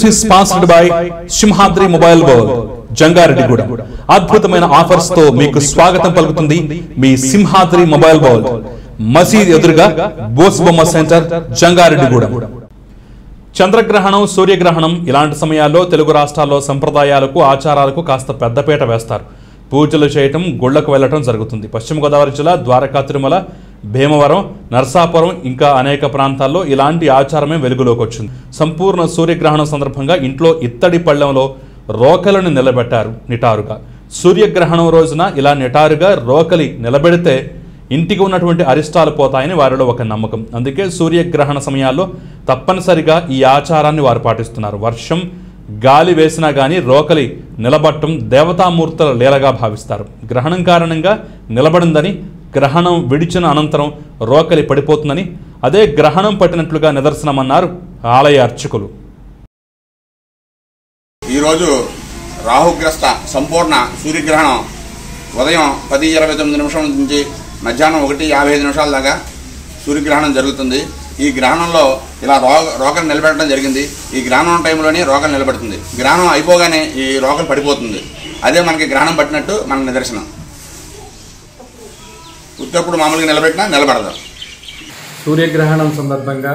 is sponsored by Simhadri mobile world Jangareddiguda అద్భుతమైన offers తో మీకు స్వాగతం పలుకుతుంది మీ సింహాద్రి మొబైల్ వరల్డ్ మసీద్ ఎదురుగా బోస్బొమ్మ సెంటర్ జంగారెడ్డిగూడ చంద్రగ్రహణం సూర్యగ్రహణం ఇలాంటి సమయాల్లో తెలుగు రాష్ట్రాల్లో సంప్రదాయాలకు ఆచారాలకు కాస్త పెద్దపీట వేస్తారు పూజలు చేయటం గుళ్లకు వెళ్ళటం జరుగుతుంది పశ్చిమ గోదావరి జిల్లా ద్వారకా తిరుమల భీమవరం నర్సాపురం ఇంకా అనేక ప్రాంతాల్లో ఇలాంటి ఆచారమే వెలుగులోకి వచ్చింది సంపూర్ణ సూర్యగ్రహణం సందర్భంగా ఇంట్లో ఇత్తడి పళ్ళెంలో రోకలను నిలబెట్టారు నిటారుగా సూర్యగ్రహణం రోజున ఇలా నిటారుగా రోకలి నిలబెడితే ఇంటికి ఉన్నటువంటి అరిష్టాలు పోతాయని వారిలో ఒక నమ్మకం అందుకే సూర్యగ్రహణ సమయాల్లో తప్పనిసరిగా ఈ ఆచారాన్ని వారు పాటిస్తున్నారు వర్షం గాలి వేసినా కానీ రోకలి నిలబట్టం దేవతామూర్తుల లీలగా భావిస్తారు గ్రహణం కారణంగా నిలబడిందని గ్రహణం విడిచిన అనంతరం రోకలి పడిపోతుందని అదే గ్రహణం పట్టినట్లుగా నిదర్శనమన్నారు ఆలయ అర్చకులు ఈరోజు రాహుగ్రస్త సంపూర్ణ సూర్యగ్రహణం ఉదయం పది ఇరవై తొమ్మిది నిమిషం నుంచి మధ్యాహ్నం ఒకటి యాభై ఐదు నిమిషాల దాకా సూర్యగ్రహణం జరుగుతుంది ఈ గ్రహణంలో ఇలా రో రోగం నిలబెట్టడం జరిగింది ఈ గ్రహణం టైంలోనే రోగం నిలబడుతుంది గ్రహణం అయిపోగానే ఈ రోగం పడిపోతుంది అదే మనకి గ్రహణం పట్టినట్టు మన నిదర్శనం ఉత్తప్పుడు మామూలుగా నిలబెట్టినా నిలబడదు సూర్యగ్రహణం సందర్భంగా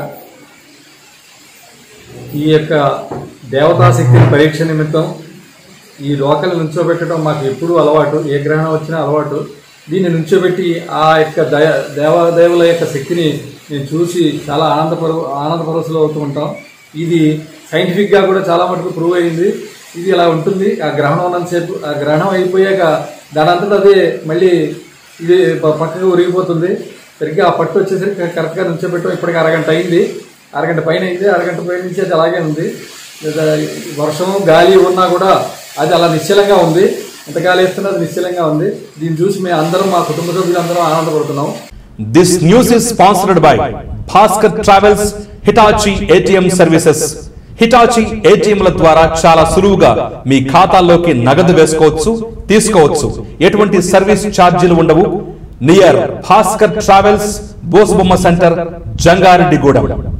ఈ యొక్క దేవతా శక్తిని పరీక్ష నిమిత్తం ఈ లోకల్ నుంచోబెట్టడం మాకు ఎప్పుడూ అలవాటు ఏ గ్రహణం వచ్చినా అలవాటు దీన్ని నుంచోబెట్టి ఆ యొక్క దయ దేవదేవుల యొక్క శక్తిని నేను చూసి చాలా ఆనందపరు ఆనందపరసులు అవుతూ ఉంటాం ఇది సైంటిఫిక్గా కూడా చాలా మటుకు ప్రూవ్ అయింది ఇది ఇలా ఉంటుంది ఆ గ్రహణం ఉన్నంతసేపు ఆ గ్రహణం అయిపోయాక దాని అంతటా అదే మళ్ళీ ఇది ప- పక్కకు ఉరిగిపోతుంది సరిగ్గా ఆ పట్టు వచ్చేసరికి కరెక్ట్గా నుంచోబెట్టడం ఇప్పటికి అరగంట అయింది అరగంట పైన అయింది అరగంట పైన నుంచి అది అలాగే ఉంది లేదా వర్షం గాలి ఉన్నా కూడా అది అలా నిశ్చలంగా ఉంది ఎంత గాలి వేస్తున్నా అది నిశ్చలంగా ఉంది దీన్ని చూసి మేము అందరం మా కుటుంబ సభ్యులందరం ఆనందపడుతున్నాం this news is sponsored by Bhaskar travels Hitachi ATM services Hitachi ఏటీఎంల ద్వారా చాలా సులువుగా మీ ఖాతాల్లోకి నగదు వేసుకోవచ్చు తీసుకోవచ్చు ఎటువంటి సర్వీస్ ఛార్జీలు ఉండవు near Bhaskar travels Bosebomma centre Jangareddygudem